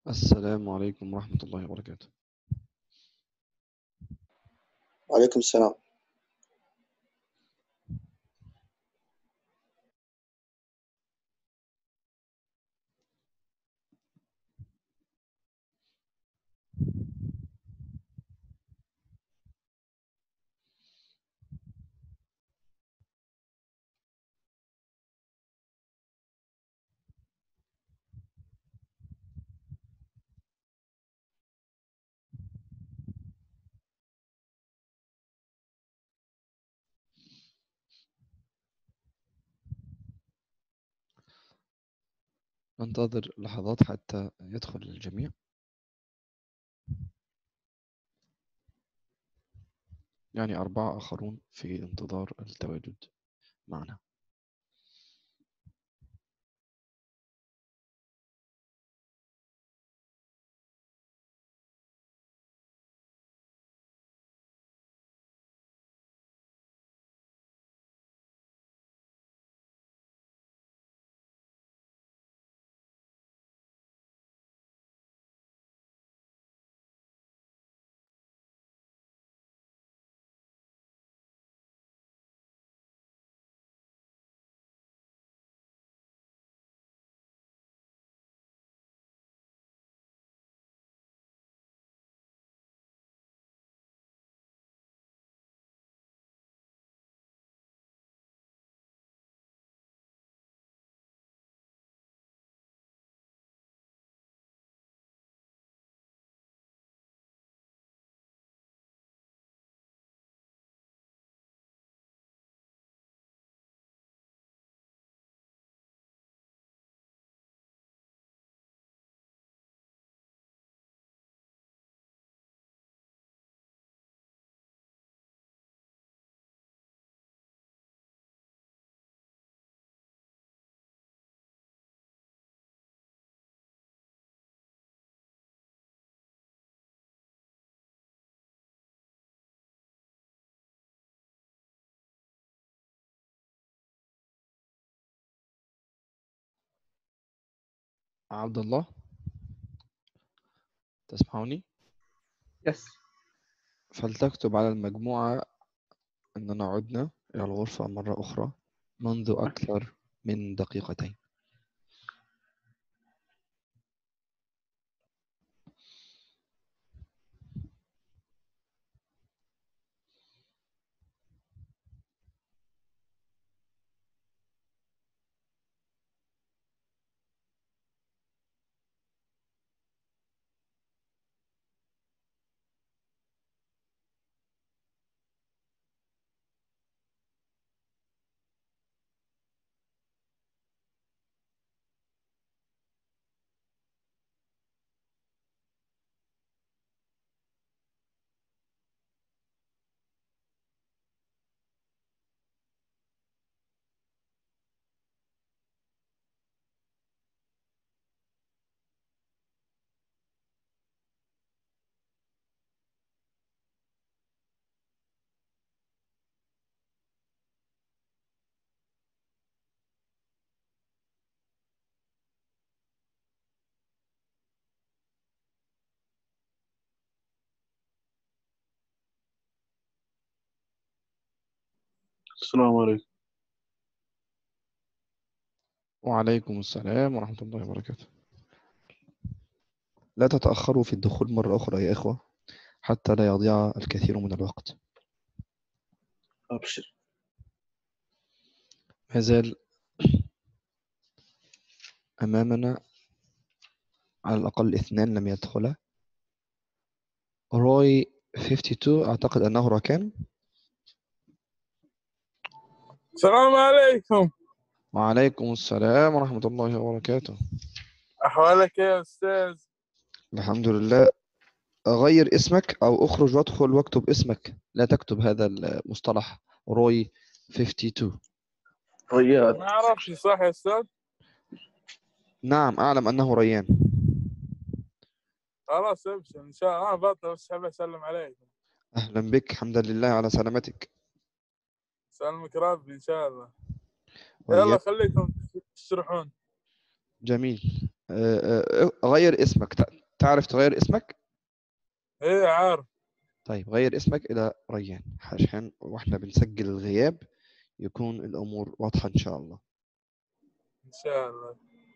السلام عليكم ورحمة الله وبركاته وعليكم السلام ننتظر لحظات حتى يدخل الجميع يعني أربعة آخرون في انتظار التواجد معنا عبد الله تسمعوني يس فلتكتب على المجموعة أننا عدنا إلى الغرفة مرة أخرى منذ أكثر من دقيقتين السلام عليكم وعليكم السلام ورحمة الله وبركاته لا تتأخروا في الدخول مرة أخرى يا إخوة حتى لا يضيع الكثير من الوقت أبشر ما زال أمامنا على الأقل اثنان لم يدخلا روي 52 أعتقد أنه ركان السلام عليكم وعليكم السلام ورحمة الله وبركاته أحوالك يا أستاذ الحمد لله غير اسمك أو اخرج وادخل واكتب اسمك لا تكتب هذا المصطلح روي 52 رياض ما أعرفش صح يا أستاذ نعم أعلم أنه ريان خلاص ابشر إن شاء الله أنا بطل بس حابب أسلم عليكم أهلا بك حمدا لله على سلامتك سلمك ربي إن شاء الله يلا وإياك. خليكم تشرحون جميل آه، آه، غير اسمك تعرف تغير اسمك ايه عارف طيب غير اسمك الى ريان عشان واحنا بنسجل الغياب يكون الامور واضحه ان شاء الله ان شاء الله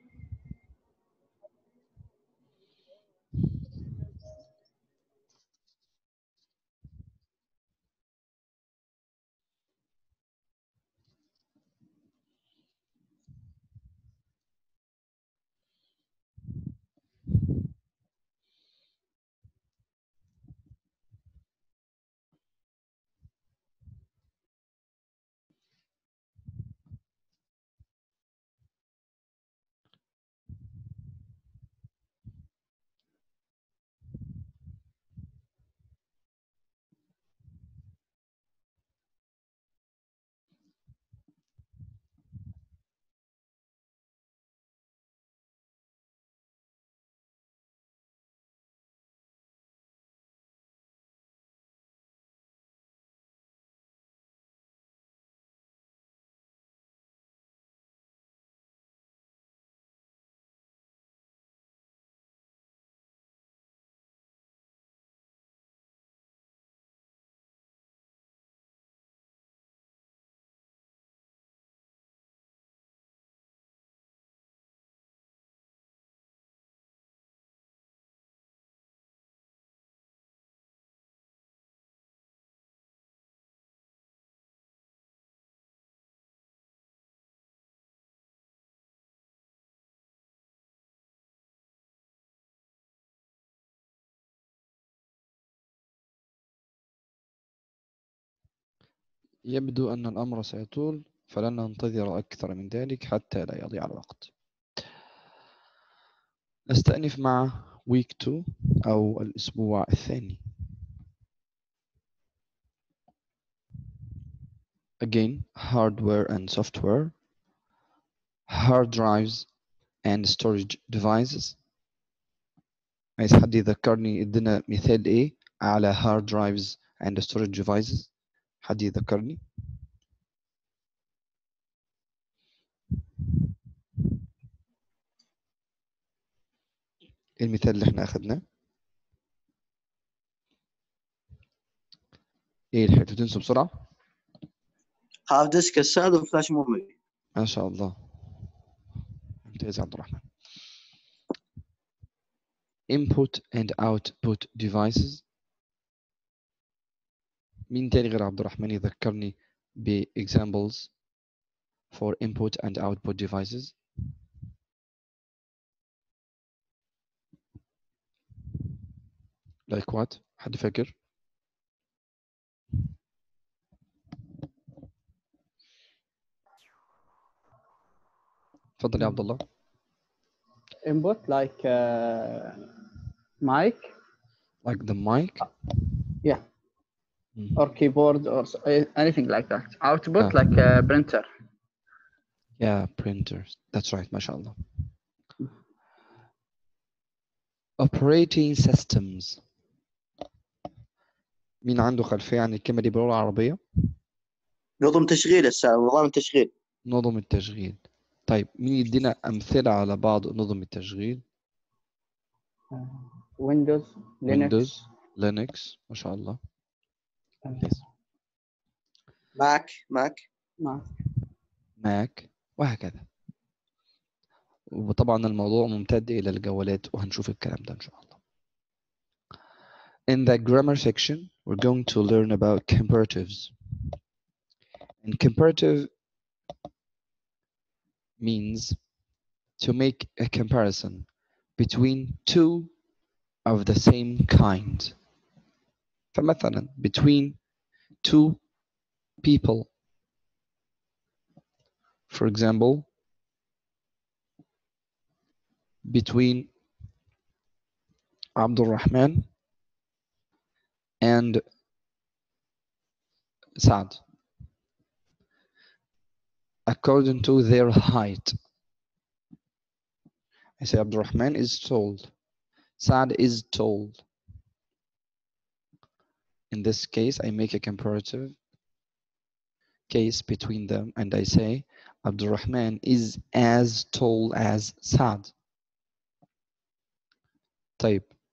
يبدو ان الامر سيطول فلن ننتظر اكثر من ذلك حتى لا يضيع الوقت نستأنف مع week 2 او الاسبوع الثاني again hardware and software hard drives and storage devices عايز حد يذكرني ادينا مثال ايه على hard drives and storage devices حد يذكرني ايه المثال اللي احنا اخدناه ايه الحته تنسوا بسرعه هارد ديسك الساد وفلاش ميموري ما شاء الله ممتاز يا عبد الرحمن input and output devices مين تاني غير عبد الرحمن يذكرني ب examples for input and output devices like what حد فاكر تفضل يا عبد الله input like uh, mic like the mic Yeah. Mhm. or keyboard or s- a- anything like that. Output Ah. like a printer. Yeah, printers. That's right, mashallah. Operating systems. مين عنده خلفية عن الكلمة دي باللغة العربية؟ نظم تشغيل الساد نظام التشغيل نظم التشغيل. طيب مين يدينا أمثلة على بعض نظم التشغيل؟ Windows, Linux. Windows, Linux ما شاء الله. ممتاز. ماك ماك Mac. ماك وهكذا. وطبعا الموضوع ممتد إلى الجوالات وهنشوف الكلام ده إن شاء الله. In the grammar section, we're going to learn about comparatives. And comparative means to make a comparison between two of the same kind. فمثلا between two people. For example, between Abdul Rahman and Saad according to their height. I say Abdul Rahman is tall. Saad is tall. In this case, I make a comparative case between them and I say Abdul Rahman is as tall as Saad. طيب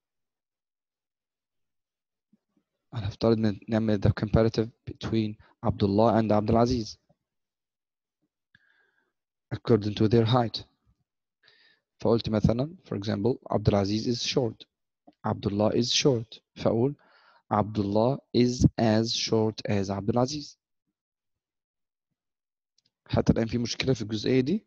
هنفترض إن نعمل the comparative between Abdullah and Abdul Aziz according to their height فقلت مثلا for example Abdul Aziz is short Abdullah is short فأقول Abdullah is as short as Abdul Aziz حتى الآن في مشكلة في الجزئية دي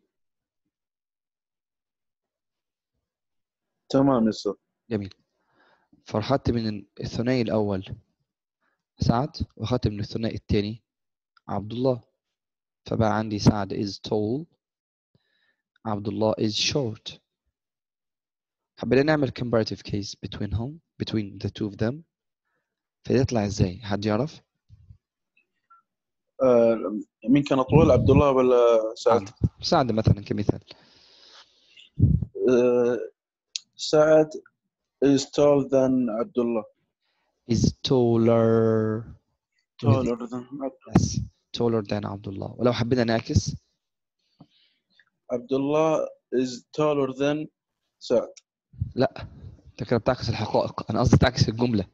تمام يا أستاذ جميل فأخدت من الثنائي الأول سعد وأخدت من الثنائي الثاني عبد الله فبقى عندي سعد is tall عبد الله is short حبينا نعمل comparative case betweenهم between the two of them فيطلع ازاي حد يعرف آه مين كان أطول عبد الله ولا سعد؟ سعد مثلا كمثال آه سعد is taller than عبد الله is taller taller than yes taller than عبد الله ولو حبينا نعكس عبد الله is taller than سعد لا انت كده بتعكس الحقائق انا قصدي تعكس الجمله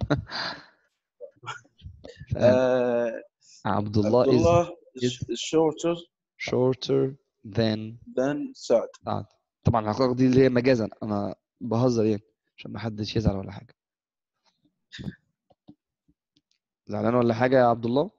آه عبد الله عبد is الله is, is shorter shorter than than سعد سعد طبعا الحقائق دي اللي هي مجازا انا بهزر يعني عشان ما حدش يزعل ولا حاجه زعلان ولا حاجه يا عبد الله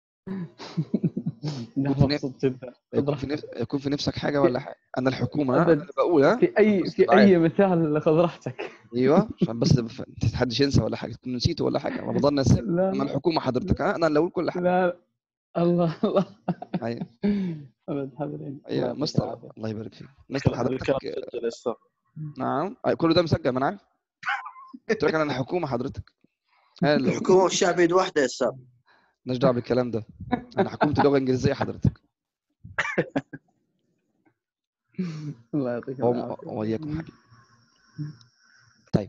لا كنت مبسوط جدا يكون في نفس يكون في نفسك حاجه ولا حاجه انا الحكومه ها؟ أبد. انا اللي بقول ها في اي بص في معايا. اي مثال خذ راحتك ايوه عشان بس ف- محدش ينسى ولا حاجه تكون نسيته ولا حاجه رمضان نسيت لا انا الحكومه حضرتك ها انا اللي اقول كل حاجه لا الله الله ايوه ابد حاضرين الله ايوه يعطيك مستر العافية. الله يبارك فيك مستر الكلام حضرتك مسجل يا أستاذ نعم أي، كله ده مسجل ما انا عارف قلت لك انا الحكومه حضرتك هلا الحكومه والشعب يد واحده يا استاذ مالناش دعوه بالكلام ده انا حكومه اللغه الانجليزيه حضرتك الله يعطيك هو العافية واياكم حبيبي طيب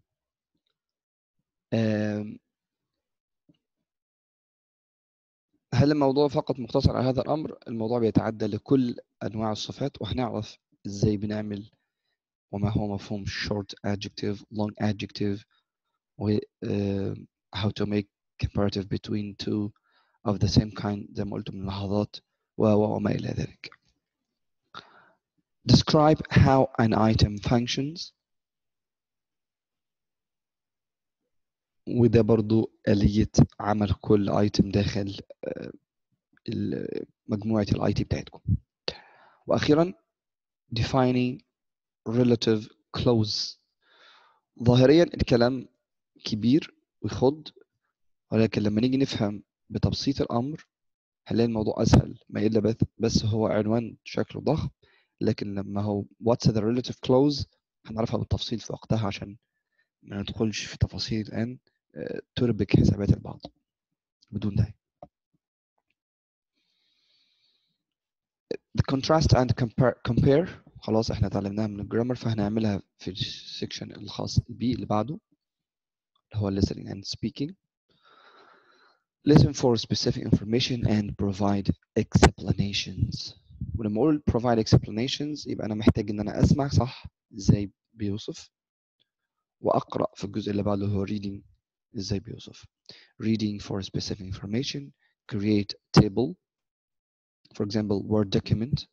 آم، هل الموضوع فقط مقتصر على هذا الامر الموضوع بيتعدى لكل انواع الصفات وهنعرف ازاي بنعمل وما هو مفهوم short adjective long adjective و آه، how to make comparative between two of the same kind زي ما قلت من لحظات و و- وما إلى ذلك describe how an item functions وده برضو آلية عمل كل ايتم داخل آه، ال- مجموعة الاي تي بتاعتكم وأخيرا defining relative clause ظاهريا الكلام كبير ويخض ولكن لما نيجي نفهم بتبسيط الأمر هنلاقي الموضوع أسهل ما إلا بس, بس هو عنوان شكله ضخم لكن لما هو what's the relative clause هنعرفها بالتفصيل في وقتها عشان ما ندخلش في تفاصيل الآن آه، تربك حسابات البعض بدون داعي the contrast and compare, compare خلاص احنا اتعلمناها من الجرامر فهنعملها في السكشن الخاص بي اللي بعده اللي هو listening and speaking listen for specific information and provide explanations ولما اقول provide explanations يبقى انا محتاج ان انا اسمع صح ازاي بيوصف واقرا في الجزء اللي بعده هو reading ازاي بيوصف reading for specific information create table for example word document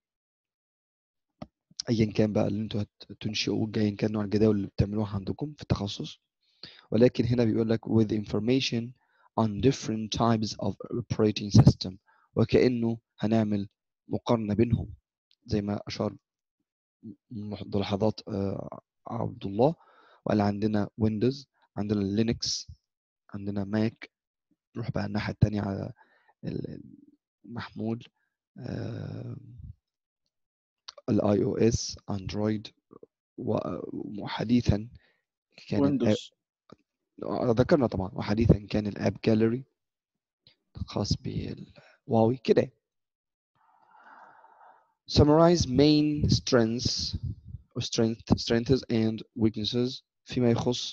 ايا كان بقى اللي انتوا هتنشئوه ايا كان نوع الجداول اللي بتعملوها عندكم في التخصص ولكن هنا بيقول لك with information on different types of operating system وكأنه هنعمل مقارنة بينهم زي ما أشار ملاحظات آه، عبد الله وقال عندنا ويندوز عندنا لينكس عندنا ماك نروح بقى الناحية التانية على ال- المحمول الاي او اس اندرويد وحديثا كان الآب- ويندوز ذكرنا طبعا وحديثا كان الاب جاليري خاص بالواوي كده summarize main strengths or strength strengths and weaknesses فيما يخص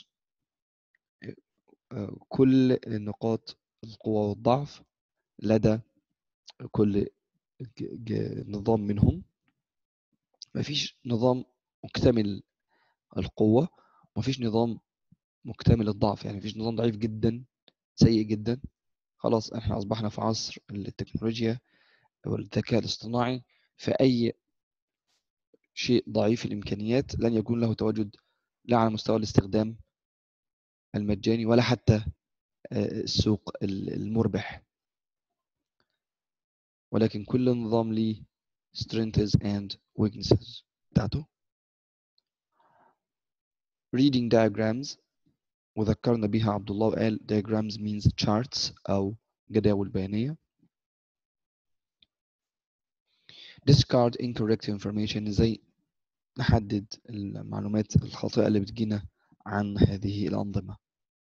آه، كل نقاط القوة والضعف لدى كل ج- ج- نظام منهم مفيش نظام مكتمل القوة مفيش نظام مكتمل الضعف يعني مفيش نظام ضعيف جدا سيء جدا خلاص احنا اصبحنا في عصر التكنولوجيا والذكاء الاصطناعي فاي شيء ضعيف الامكانيات لن يكون له تواجد لا على مستوى الاستخدام المجاني ولا حتى آه، السوق ال- المربح ولكن كل نظام ليه strengths and weaknesses بتاعته reading diagrams وذكرنا بيها عبد الله وقال diagrams means charts أو جداول بيانية discard incorrect information ازاي نحدد المعلومات الخاطئة اللي بتجينا عن هذه الأنظمة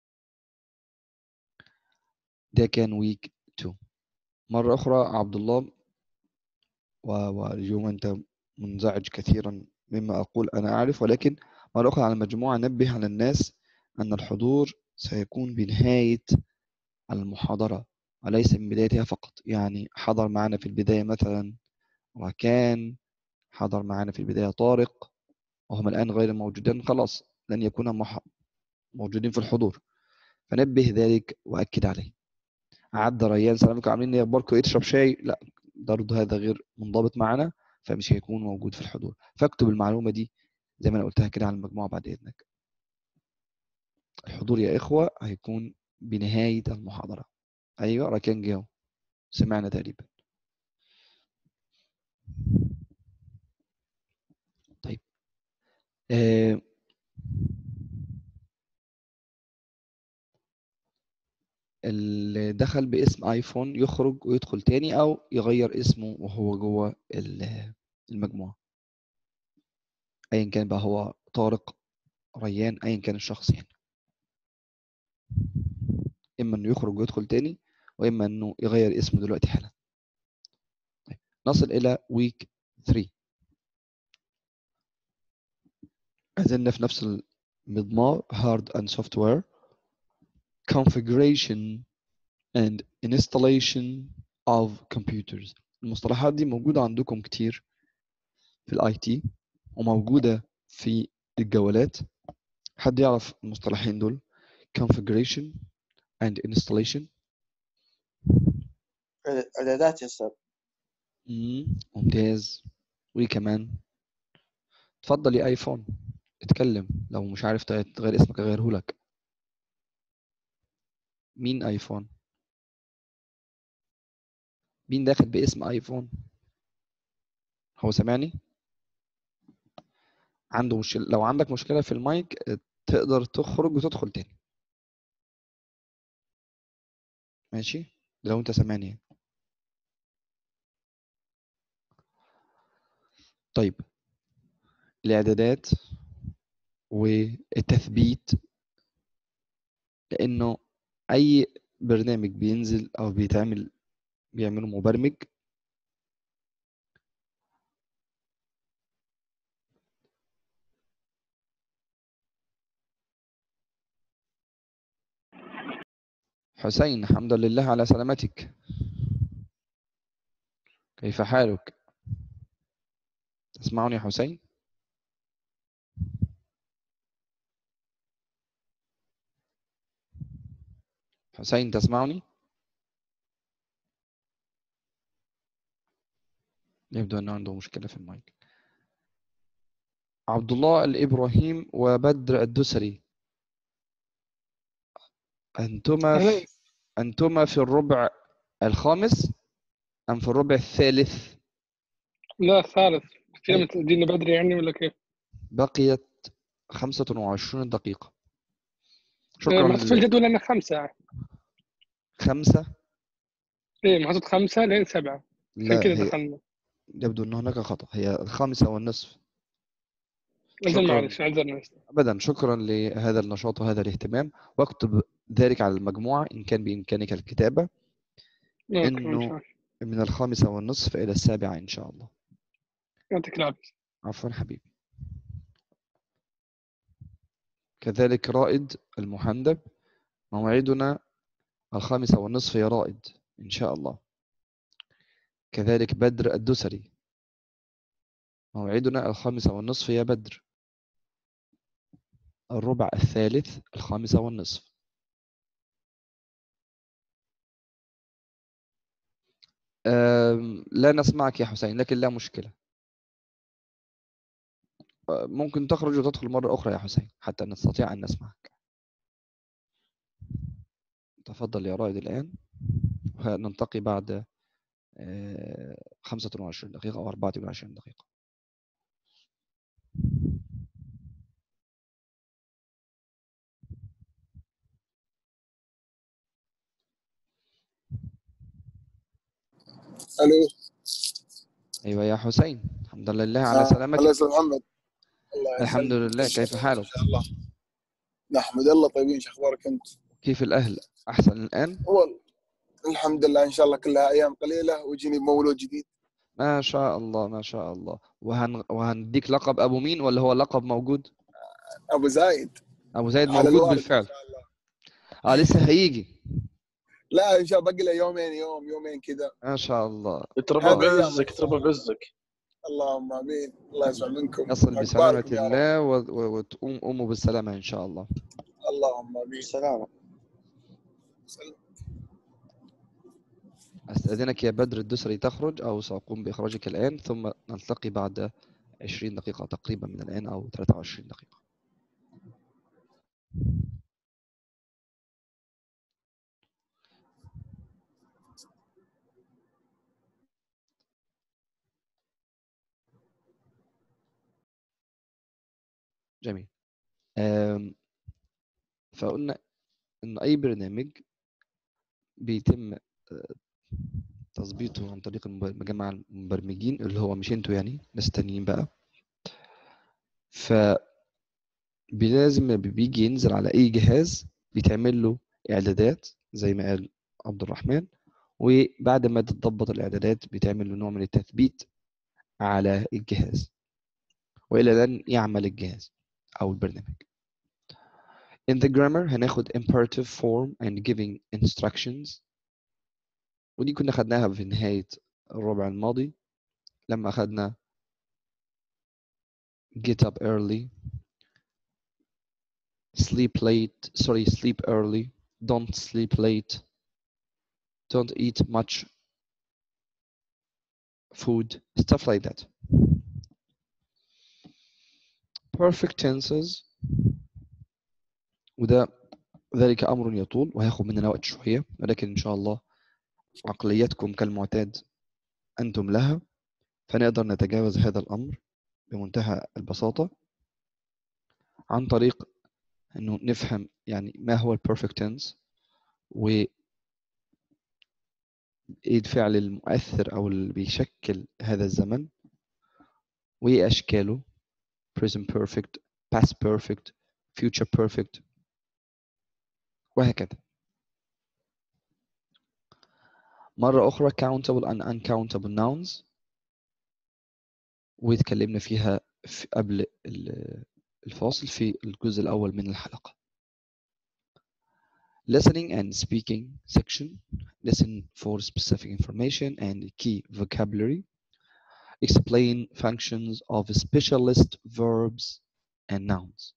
ده كان ويك 2 مرة أخرى عبد الله و- واليوم أنت منزعج كثيرا مما أقول أنا أعرف ولكن مرة أخرى على المجموعة نبه على الناس أن الحضور سيكون بنهاية المحاضرة وليس من بدايتها فقط يعني حضر معنا في البداية مثلا وكان حضر معنا في البداية طارق وهم الآن غير موجودين خلاص لن يكونوا مح... موجودين في الحضور فنبه ذلك وأكد عليه عدى ريان سلام عليكم عاملين ايه اخباركم ايه تشرب شاي لا برضه هذا غير منضبط معنا فمش هيكون موجود في الحضور فاكتب المعلومة دي زي ما انا قلتها كده على المجموعة بعد اذنك الحضور يا اخوة هيكون بنهاية المحاضرة ايوه ركان جاو سمعنا تقريبا طيب آه، اللي دخل باسم ايفون يخرج ويدخل تاني او يغير اسمه وهو جوه ال- المجموعة ايا كان بقى هو طارق ريان ايا كان الشخص يعني اما انه يخرج ويدخل تاني واما انه يغير اسمه دلوقتي حالا طيب. نصل الى ويك 3 زلنا في نفس المضمار hard and software configuration and installation of computers المصطلحات دي موجودة عندكم كتير في الاي تي وموجودة في الجوالات حد يعرف المصطلحين دول configuration and installation اعدادات يا استاذ مم. ممتاز وايه كمان اتفضل يا ايفون اتكلم لو مش عارف تغير اسمك اغيره لك مين ايفون مين داخل باسم ايفون هو سامعني عنده مشكلة لو عندك مشكلة في المايك تقدر تخرج وتدخل تاني ماشي لو انت سامعني يعني. طيب الاعدادات والتثبيت لانه اي برنامج بينزل او بيتعمل بيعمله مبرمج حسين الحمد لله على سلامتك كيف حالك تسمعني يا حسين حسين تسمعني يبدو أنه عنده مشكلة في المايك عبد الله الإبراهيم وبدر الدسري أنتما في أنتما في الربع الخامس أم في الربع الثالث لا الثالث فينا متدين بدري يعني ولا كيف؟ بقيت خمسة وعشرون دقيقة شكرا شكرا محطوط في الجدول أنا خمسة خمسة إيه محطوط خمسة لين سبعة لا عشان كذا هي دخلنا يبدو أن هناك خطأ هي الخامسة والنصف أجل شكراً. معلش عذرنا أبدا شكرا لهذا النشاط وهذا الاهتمام واكتب ذلك على المجموعة إن كان بإمكانك الكتابة إنه من الخامسة والنصف إلى السابعة إن شاء الله يعطيك العافية عفوا حبيبي كذلك رائد المحندب موعدنا الخامسة والنصف يا رائد إن شاء الله كذلك بدر الدسري موعدنا الخامسة والنصف يا بدر الربع الثالث الخامسة والنصف أم، لا نسمعك يا حسين لكن لا مشكلة أه، ممكن تخرج وتدخل مرة أخرى يا حسين حتى نستطيع أن نسمعك تفضل يا رائد الآن ونلتقي بعد آه، 25 دقيقة أو 24 دقيقة الو أيوة يا حسين الحمد لله على آه، سلامتك الله يسلم محمد الله الحمد يسلمك. لله كيف حالك ان شاء الله نحمد الله طيبين شو اخبارك انت؟ كيف الأهل أحسن الآن والله الحمد لله ان شاء الله كلها ايام قليله ويجيني بمولود جديد ما شاء الله ما شاء الله وهن... وهنديك لقب أبو مين ولا هو لقب موجود ابو زايد أبو زايد على موجود الوالد بالفعل ان شاء الله آه لسه هيجي لا ان شاء الله باقي له يومين يوم يومين كذا ما شاء الله يتربى هذا بعزك أيام. يتربى بعزك اللهم امين الله يسمع منكم يصل وأكبركم بسلامة يا رب. الله و... و... وتقوم أمه بالسلامة إن شاء الله اللهم امين سلام سلام. أستأذنك يا بدر الدسري تخرج أو سأقوم بإخراجك الآن ثم نلتقي بعد 20 دقيقة تقريبا من الآن أو 23 دقيقة جميل أم، فقلنا إن أي برنامج بيتم آه، تظبيطه عن طريق المب- مجمع المبرمجين اللي هو مش انتوا يعني ناس تانيين بقى ف لازم لما بيجي ينزل على اي جهاز بيتعمل له اعدادات زي ما قال عبد الرحمن وبعد ما تتضبط الاعدادات بيتعمل له نوع من التثبيت على الجهاز والى ان يعمل الجهاز او البرنامج in the grammar هناخد imperative form and giving instructions ودي كنا خدناها في نهاية الربع الماضي لما أخدنا get up early sleep late sorry sleep early don't sleep late don't eat much food stuff like that perfect tenses وده ذلك أمر يطول وهياخد مننا وقت شوية ولكن إن شاء الله عقليتكم كالمعتاد أنتم لها فنقدر نتجاوز هذا الأمر بمنتهى البساطة عن طريق أنه نفهم يعني ما هو البرفكت تنس و إيه الفعل المؤثر أو اللي بيشكل هذا الزمن وإيه أشكاله present perfect past perfect future perfect وهكذا مرة أخرى countable and uncountable nouns واتكلمنا فيها في قبل ال- الفاصل في الجزء الأول من الحلقة listening and speaking section listen for specific information and key vocabulary explain functions of specialist verbs and nouns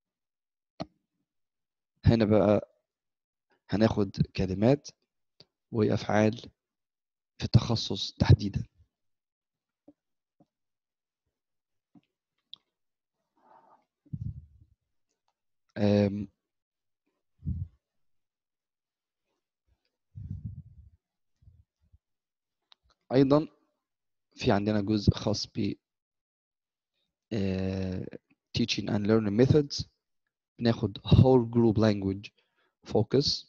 هنا بقى هناخد كلمات وأفعال في التخصص تحديدا أم، أيضا في عندنا جزء خاص ب آه، teaching and learning methods بناخد whole group language focus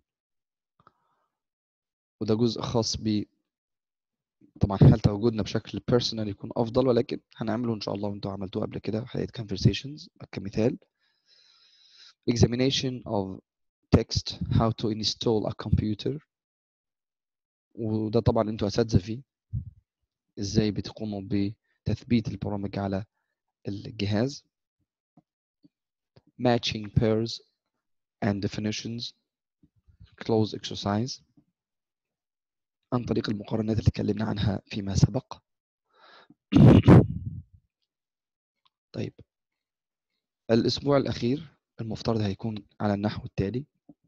وده جزء خاص ب طبعا حال تواجدنا بشكل personal يكون أفضل ولكن هنعمله إن شاء الله وأنتوا عملتوه قبل كده حلقة conversations كمثال examination of text how to install a computer وده طبعا انتوا اساتذه فيه ازاي بتقوموا بتثبيت البرامج على الجهاز matching pairs and definitions close exercise عن طريق المقارنات اللي اتكلمنا عنها فيما سبق طيب الأسبوع الأخير المفترض هيكون على النحو التالي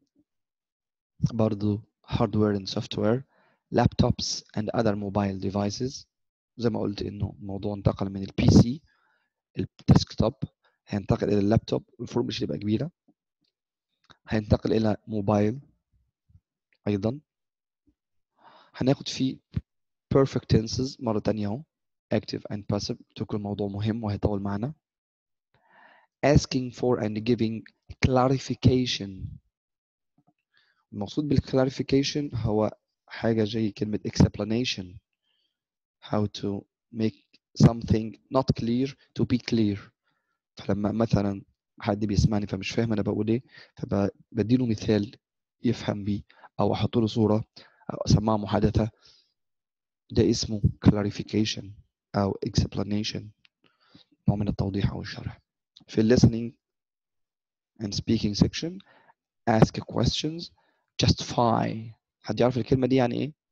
برضو hardware and software laptops and other mobile devices زي ما قلت إنه الموضوع انتقل من البي سي الديسكتوب هينتقل إلى اللابتوب المفروض مش تبقى كبيرة هينتقل إلى موبايل أيضا هناخد فيه perfect tenses مرة تانية أهو active and passive تكون الموضوع مهم وهيطول معنا asking for and giving clarification المقصود بالclarification هو حاجة زي كلمة explanation how to make something not clear to be clear فلما مثلا حد بيسمعني فمش فاهم انا بقول ايه فبديله مثال يفهم بيه او احط له صورة او اسمعه محادثة ده اسمه clarification او explanation نوع من التوضيح او الشرح في ال listening and speaking section ask questions justify حد يعرف الكلمة دي يعني ايه؟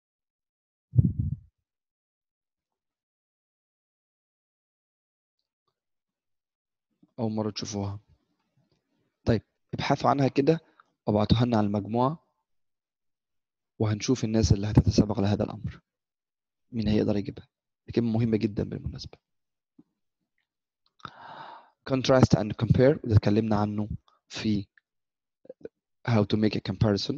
أول مرة تشوفوها طيب ابحثوا عنها كده وابعتوها لنا على المجموعة وهنشوف الناس اللي هتتسابق لهذا الأمر مين هيقدر يجيبها دي كلمة مهمة جدا بالمناسبة contrast and compare وده اتكلمنا عنه في how to make a comparison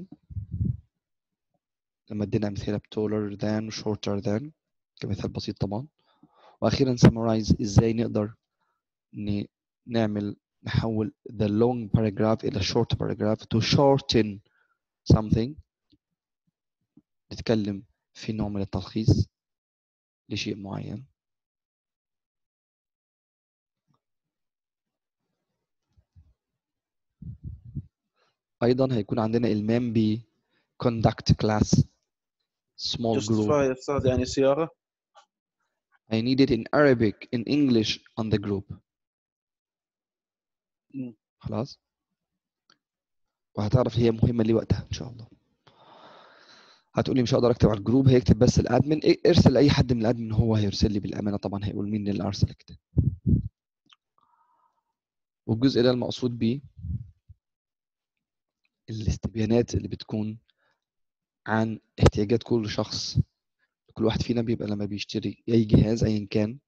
لما ادينا امثله taller than shorter than كمثال بسيط طبعا واخيرا summarize ازاي نقدر ن- نعمل نحول the long paragraph الى short paragraph to shorten something نتكلم في نوع من التلخيص لشيء معين ايضا هيكون عندنا المام ب conduct class small group justify يا أستاذ يعني سيارة I need it in Arabic in English on the group مم. خلاص وهتعرف هي مهمة ليه وقتها إن شاء الله هتقولي مش هقدر اكتب على الجروب هيكتب بس الادمن إيه، ارسل لاي حد من الادمن هو هيرسل لي بالامانه طبعا هيقول مين اللي ارسل كده والجزء ده المقصود بيه الاستبيانات اللي بتكون عن احتياجات كل شخص كل واحد فينا بيبقى لما بيشتري اي جهاز ايا كان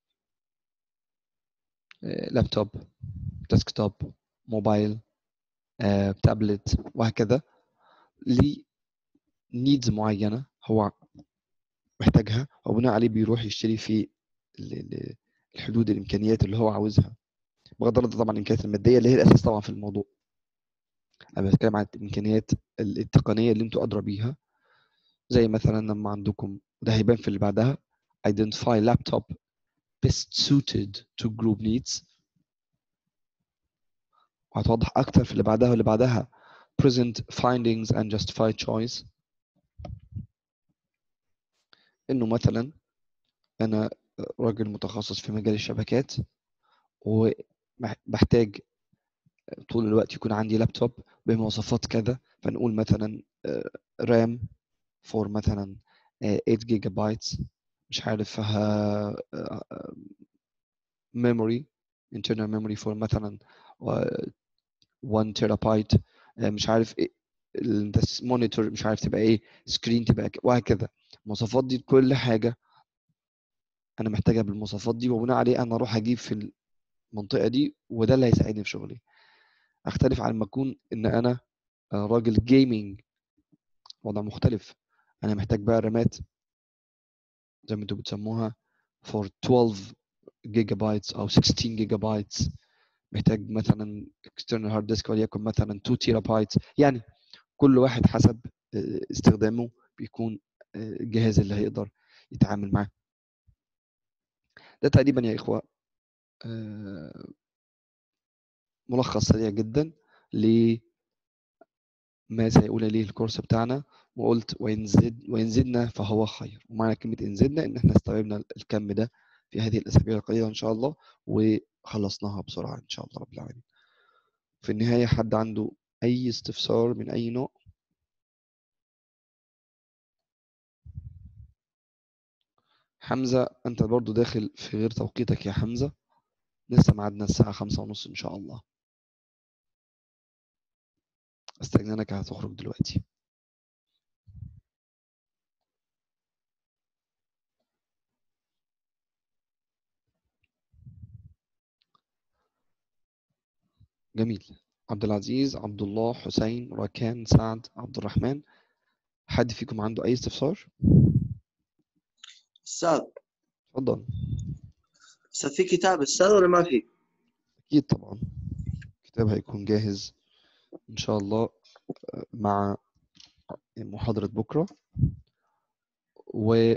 آه، لابتوب ديسكتوب موبايل آه، تابلت وهكذا ليه نيدز معينه هو محتاجها وبناء عليه بيروح يشتري في ال- ال- الحدود الامكانيات اللي هو عاوزها بغض النظر طبعا عن الامكانيات الماديه اللي هي الاساس طبعا في الموضوع انا بتكلم عن الامكانيات ال- التقنيه اللي انتوا ادرى بيها زي مثلا لما عندكم وده هيبان في اللي بعدها identify laptop best suited to group needs وهتوضح اكتر في اللي بعدها واللي بعدها present findings and justified choice انه مثلا انا راجل متخصص في مجال الشبكات وبحتاج طول الوقت يكون عندي لابتوب بمواصفات كذا فنقول مثلا رام فور مثلا آه، 8 جيجا بايتس مش عارف ميموري internal memory for مثلا آه، 1 تيرا بايت مش عارف ايه المونيتور مش عارف تبقى ايه سكرين تبقى ك- وهكذا المواصفات دي كل حاجه انا محتاجها بالمواصفات دي وبناء عليه انا اروح اجيب في المنطقه دي وده اللي هيساعدني في شغلي اختلف عن ما اكون ان انا آه، راجل جيمنج وضع مختلف انا محتاج بقى رامات زي ما انتوا بتسموها for 12 جيجا بايتس او 16 جيجا بايتس محتاج مثلا external hard disk وليكن مثلا 2 تيرا بايتس يعني كل واحد حسب آه، استخدامه بيكون آه، الجهاز اللي هيقدر يتعامل معاه ده تقريبا يا إخوة آه، ملخص سريع جدا لما سيقول ليه الكورس بتاعنا وقلت وإن زد وإن زدنا فهو خير ومعنى كلمة إن زدنا إن إحنا استوعبنا الكم ده في هذه الأسابيع القليلة إن شاء الله وخلصناها بسرعة إن شاء الله رب العالمين في النهاية حد عنده أي استفسار من أي نوع حمزة أنت برضو داخل في غير توقيتك يا حمزة لسه ميعادنا الساعة خمسة ونص إن شاء الله استأذنك هتخرج دلوقتي جميل عبد العزيز عبد الله حسين ركان سعد عبد الرحمن حد فيكم عنده أي استفسار؟ استاذ اتفضل استاذ في كتاب استاذ ولا ما في؟ أكيد طبعا الكتاب هيكون جاهز إن شاء الله آه، مع محاضرة بكرة و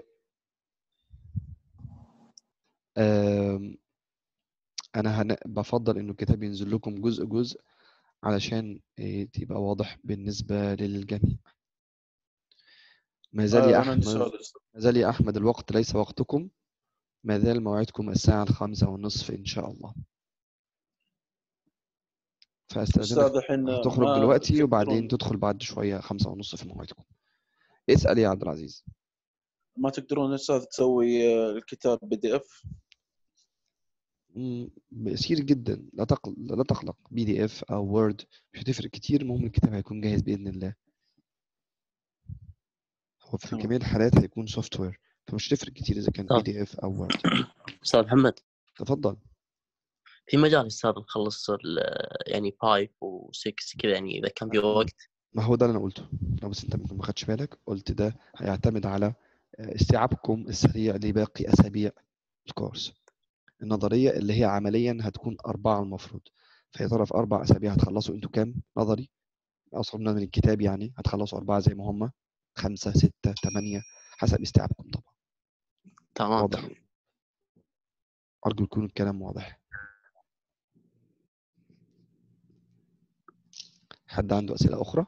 آم، أنا هن... بفضل إنه الكتاب ينزل لكم جزء جزء علشان آه، تبقى واضح بالنسبة للجميع ما زال يا آه، أنا عندي أحمد سؤال ما زال يا أحمد الوقت ليس وقتكم ما زال موعدكم الساعة الخامسة والنصف إن شاء الله فأستأذنك أستاذ الحين هتخرج ما دلوقتي وبعدين تقدرون تدخل بعد شوية خمسة ونص في موعدكم اسأل يا عبد العزيز ما تقدرون أستاذ تسوي آه، الكتاب بي دي إف مم، بيسير جدا لا تقلق لا تقلق بي دي اف او وورد مش هتفرق كتير المهم الكتاب هيكون جاهز بإذن الله هو في تمام. جميع الحالات هيكون سوفت وير فمش هتفرق كتير إذا كان بي طب. دي اف أو وورد استاذ محمد تفضل في مجال استاذ نخلص ال- يعني 5 و6 كذا يعني اذا كان في وقت ما هو ده اللي انا قلته لو بس انت ممكن ما خدتش بالك قلت ده هيعتمد على استيعابكم السريع لباقي اسابيع الكورس النظريه اللي هي عمليا هتكون اربعه المفروض فيا ترى في اربع اسابيع هتخلصوا انتوا كام نظري اصلا من الكتاب يعني هتخلصوا اربعه زي ما هم خمسه سته ثمانيه حسب استيعابكم طبعا تمام واضح تمام ارجو يكون الكلام واضح حد عنده اسئله اخرى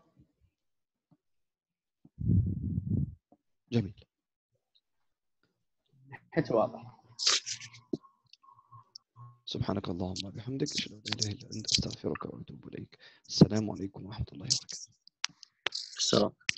جميل حكي واضح سبحانك اللهم وبحمدك اشهد ان لا اله الا انت استغفرك واتوب اليك السلام عليكم ورحمه الله وبركاته السلام